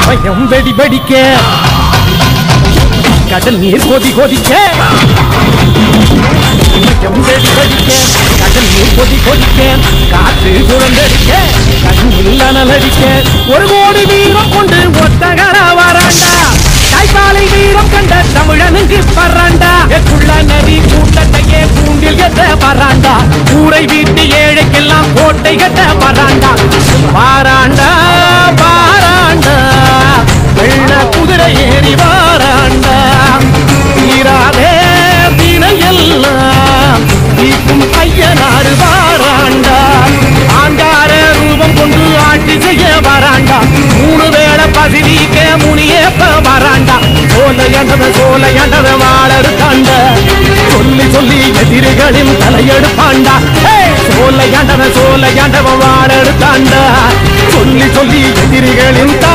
பயம் வெடி வெடிக்க கடல் நீர் கொதி கொதிக்க பயம் வெடி வெடிக்க கடல் நீர் கொதி கொதிக்க காற்று குழந்தடிக்க கண்ணில் அனலடிக்க ஒரு கோடி வீரம் கொண்டு ஒத்தகர வராண்டா தாய்ப்பாலை வீரம் கண்ட தமிழனுக்கு பறாண்டா எக்குள்ள நதி கூட்டத்தையே கூண்டில் எத்த பறாண்டா ஊரை வீட்டு ஏழைக்கெல்லாம் கோட்டை கட்ட பறாண்டா பாராண்டா பாராண்டா வெள்ள குதிரை ஏறி வாராண்டா தீராதே தினையெல்லாம் தீக்கும் ஐயனாறு வாராண்டா ஆண்டார ரூபம் கொண்டு ஆட்சி செய்ய வராண்டா மூணு வேளை பசிதிக்க முனியப்ப வராண்டா சோலையண்டவ சோலையண்டவ வாழறுத்தாண்ட சொல்லி சொல்லி எதிரிகளின் தலையெடுப்பாண்டா சோலையாண்டவ சோலையாண்டவ வாழறுத்தாண்டா சொல்லி சொல்லி எதிரிகளின்